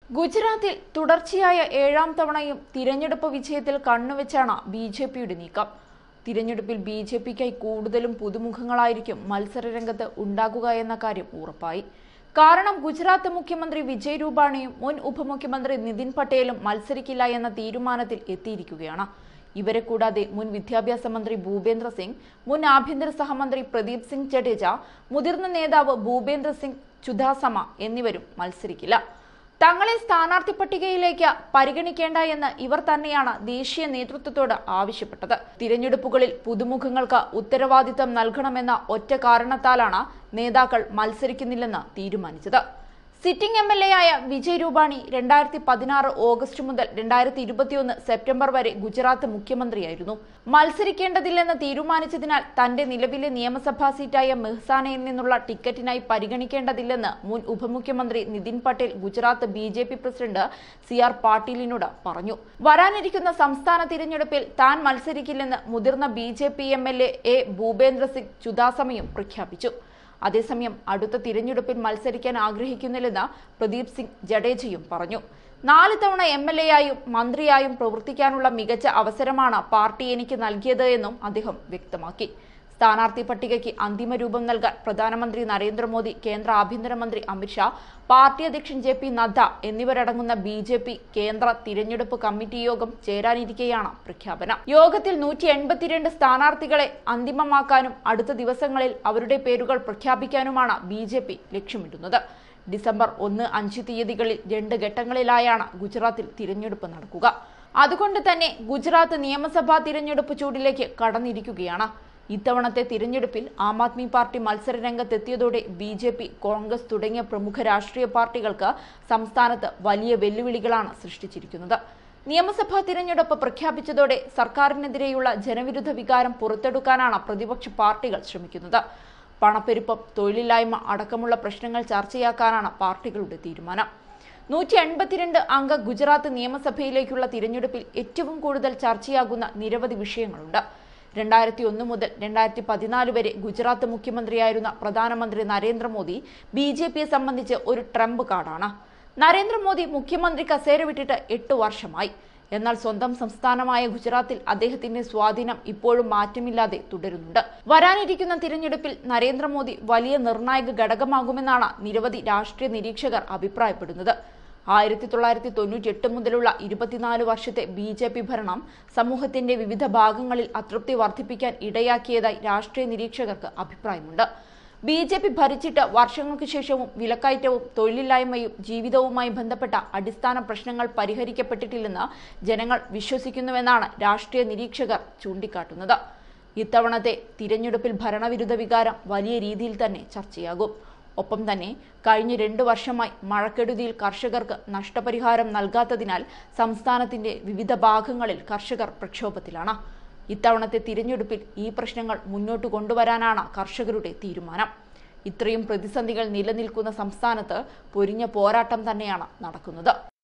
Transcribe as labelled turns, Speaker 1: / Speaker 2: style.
Speaker 1: ഗുജറാത്തിൽ തുടർച്ചയായ ഏഴാം തവണയും തിരഞ്ഞെടുപ്പ് വിജയത്തിൽ കണ്ണുവെച്ചാണ് ബി ജെ പിയുടെ നീക്കം തിരഞ്ഞെടുപ്പിൽ ബി ജെ പിക്കായി കൂടുതലും പുതുമുഖങ്ങളായിരിക്കും മത്സരരംഗത്ത് ഉണ്ടാകുക എന്ന കാര്യം ഉറപ്പായി കാരണം ഗുജറാത്ത് മുഖ്യമന്ത്രി വിജയ് രൂപാണിയും മുൻ ഉപമുഖ്യമന്ത്രി നിതിൻ പട്ടേലും മത്സരിക്കില്ല എന്ന തീരുമാനത്തിൽ എത്തിയിരിക്കുകയാണ് ഇവരെ കൂടാതെ മുൻ വിദ്യാഭ്യാസ മന്ത്രി ഭൂപേന്ദ്ര സിംഗ് മുൻ ആഭ്യന്തര സഹമന്ത്രി പ്രദീപ് സിംഗ് ജഡേജ മുതിർന്ന നേതാവ് ഭൂപേന്ദ്ര സിംഗ് ചുദാസമ എന്നിവരും മത്സരിക്കില്ല തങ്ങളെ സ്ഥാനാർത്ഥി പട്ടികയിലേക്ക് പരിഗണിക്കേണ്ട എന്ന് ഇവർ തന്നെയാണ് ദേശീയ നേതൃത്വത്തോട് ആവശ്യപ്പെട്ടത് തിരഞ്ഞെടുപ്പുകളിൽ പുതുമുഖങ്ങൾക്ക് ഉത്തരവാദിത്തം നൽകണമെന്ന ഒറ്റ കാരണത്താലാണ് നേതാക്കൾ മത്സരിക്കുന്നില്ലെന്ന് തീരുമാനിച്ചത് സിറ്റിംഗ് എം എൽ എ ആയ വിജയ് രൂപാണി രണ്ടായിരത്തി പതിനാറ് ഓഗസ്റ്റ് മുതൽ രണ്ടായിരത്തി ഇരുപത്തിയൊന്ന് സെപ്റ്റംബർ വരെ ഗുജറാത്ത് മുഖ്യമന്ത്രിയായിരുന്നു മത്സരിക്കേണ്ടതില്ലെന്ന് തീരുമാനിച്ചതിനാൽ തന്റെ നിലവിലെ നിയമസഭാ സീറ്റായ മെഹ്സാനയിൽ നിന്നുള്ള ടിക്കറ്റിനായി പരിഗണിക്കേണ്ടതില്ലെന്ന് മുൻ ഉപമുഖ്യമന്ത്രി Nitin Patel Gujarat B J P president C R പാട്ടീലിനോട് പറഞ്ഞു വരാനിരിക്കുന്ന സംസ്ഥാന തിരഞ്ഞെടുപ്പിൽ താൻ മത്സരിക്കില്ലെന്ന് മുതിർന്ന B J P M L A Bhupendra Singh ചുദാസമയും പ്രഖ്യാപിച്ചു അതേസമയം അടുത്ത തിരഞ്ഞെടുപ്പിൽ മത്സരിക്കാൻ ആഗ്രഹിക്കുന്നില്ലെന്ന് പ്രദീപ് സിംഗ് ജഡേജയും പറഞ്ഞു നാല് തവണ എം എൽ എ ആയും മന്ത്രിയായും പ്രവർത്തിക്കാനുള്ള മികച്ച അവസരമാണ് പാർട്ടി എനിക്ക് നൽകിയത് എന്നും അദ്ദേഹം വ്യക്തമാക്കി സ്ഥാനാർത്ഥി പട്ടികയ്ക്ക് അന്തിമ രൂപം നൽകാൻ പ്രധാനമന്ത്രി നരേന്ദ്രമോദി കേന്ദ്ര ആഭ്യന്തരമന്ത്രി അമിത്ഷാ പാർട്ടി അധ്യക്ഷൻ ജെ പി നദ്ദ എന്നിവരടങ്ങുന്ന ബി ജെ പി കേന്ദ്ര തിരഞ്ഞെടുപ്പ് കമ്മിറ്റി യോഗം ചേരാനിരിക്കെയാണ് പ്രഖ്യാപനം യോഗത്തിൽ നൂറ്റി എൺപത്തിരണ്ട് സ്ഥാനാർത്ഥികളെ അന്തിമമാക്കാനും അടുത്ത ദിവസങ്ങളിൽ അവരുടെ പേരുകൾ പ്രഖ്യാപിക്കാനുമാണ് ബി ജെ പി ലക്ഷ്യമിടുന്നത് ഡിസംബർ ഒന്ന് അഞ്ച് തീയതികളിൽ രണ്ട് ഘട്ടങ്ങളിലായാണ് ഗുജറാത്തിൽ തിരഞ്ഞെടുപ്പ് നടക്കുക അതുകൊണ്ട് തന്നെ ഗുജറാത്ത് നിയമസഭാ തിരഞ്ഞെടുപ്പ് ചൂടിലേക്ക് കടന്നിരിക്കുകയാണ് ഇത്തവണത്തെ തിരഞ്ഞെടുപ്പിൽ ആം ആദ്മി പാർട്ടി മത്സര രംഗത്തെത്തിയതോടെ ബി ജെ പി കോൺഗ്രസ് തുടങ്ങിയ പ്രമുഖ രാഷ്ട്രീയ പാർട്ടികൾക്ക് സംസ്ഥാനത്ത് വലിയ വെല്ലുവിളികളാണ് സൃഷ്ടിച്ചിരിക്കുന്നത് നിയമസഭാ തിരഞ്ഞെടുപ്പ് പ്രഖ്യാപിച്ചതോടെ സർക്കാരിനെതിരെയുള്ള ജനവിരുദ്ധ വികാരം പുറത്തെടുക്കാനാണ് പ്രതിപക്ഷ പാർട്ടികൾ ശ്രമിക്കുന്നത് പണപ്പെരുപ്പം തൊഴിലില്ലായ്മ അടക്കമുള്ള പ്രശ്നങ്ങൾ ചർച്ചയാക്കാനാണ് പാർട്ടികളുടെ തീരുമാനം നൂറ്റി എൺപത്തിരണ്ട് അംഗ ഗുജറാത്ത് നിയമസഭയിലേക്കുള്ള തിരഞ്ഞെടുപ്പിൽ ഏറ്റവും കൂടുതൽ ചർച്ചയാകുന്ന നിരവധി വിഷയങ്ങളുണ്ട് രണ്ടായിരത്തി ഒന്ന് മുതൽ രണ്ടായിരത്തി പതിനാല് വരെ ഗുജറാത്ത് മുഖ്യമന്ത്രിയായിരുന്ന പ്രധാനമന്ത്രി നരേന്ദ്രമോദി ബി ജെ പിയെ സംബന്ധിച്ച് ഒരു ട്രംപ് കാർഡാണ് നരേന്ദ്രമോദി മുഖ്യമന്ത്രി കസേര വിട്ടിട്ട് എട്ട് വർഷമായി എന്നാൽ സ്വന്തം സംസ്ഥാനമായ ഗുജറാത്തിൽ അദ്ദേഹത്തിന്റെ സ്വാധീനം ഇപ്പോഴും മാറ്റമില്ലാതെ തുടരുന്നുണ്ട് വരാനിരിക്കുന്ന തിരഞ്ഞെടുപ്പിൽ നരേന്ദ്രമോദി വലിയ നിർണായക ഘടകമാകുമെന്നാണ് നിരവധി രാഷ്ട്രീയ നിരീക്ഷകർ അഭിപ്രായപ്പെടുന്നത് ആയിരത്തി തൊള്ളായിരത്തി തൊണ്ണൂറ്റി എട്ട് മുതലുള്ള ഇരുപത്തിനാല് വർഷത്തെ ബി ജെ പി ഭരണം സമൂഹത്തിന്റെ വിവിധ ഭാഗങ്ങളിൽ അതൃപ്തി വർദ്ധിപ്പിക്കാൻ ഇടയാക്കിയതായി രാഷ്ട്രീയ നിരീക്ഷകർക്ക് അഭിപ്രായമുണ്ട് ബി ജെ പി ഭരിച്ചിട്ട് വർഷങ്ങൾക്ക് ശേഷവും വിലക്കയറ്റവും തൊഴിലില്ലായ്മയും ജീവിതവുമായി ബന്ധപ്പെട്ട അടിസ്ഥാന പ്രശ്നങ്ങൾ പരിഹരിക്കപ്പെട്ടിട്ടില്ലെന്ന് ജനങ്ങൾ വിശ്വസിക്കുന്നുവെന്നാണ് രാഷ്ട്രീയ നിരീക്ഷകർ ചൂണ്ടിക്കാട്ടുന്നത് ഇത്തവണത്തെ തിരഞ്ഞെടുപ്പിൽ ഭരണവിരുദ്ധ വികാരം വലിയ രീതിയിൽ തന്നെ ചർച്ചയാകും ഒപ്പം തന്നെ കഴിഞ്ഞ രണ്ടു വർഷമായി മഴക്കെടുതിയിൽ കർഷകർക്ക് നഷ്ടപരിഹാരം നൽകാത്തതിനാൽ സംസ്ഥാനത്തിന്റെ വിവിധ ഭാഗങ്ങളിൽ കർഷകർ പ്രക്ഷോഭത്തിലാണ് ഇത്തവണത്തെ തിരഞ്ഞെടുപ്പിൽ ഈ പ്രശ്നങ്ങൾ മുന്നോട്ട് കൊണ്ടുവരാനാണ് കർഷകരുടെ തീരുമാനം ഇത്രയും പ്രതിസന്ധികൾ നിലനിൽക്കുന്ന സംസ്ഥാനത്ത് പൊരിഞ്ഞ പോരാട്ടം തന്നെയാണ് നടക്കുന്നത്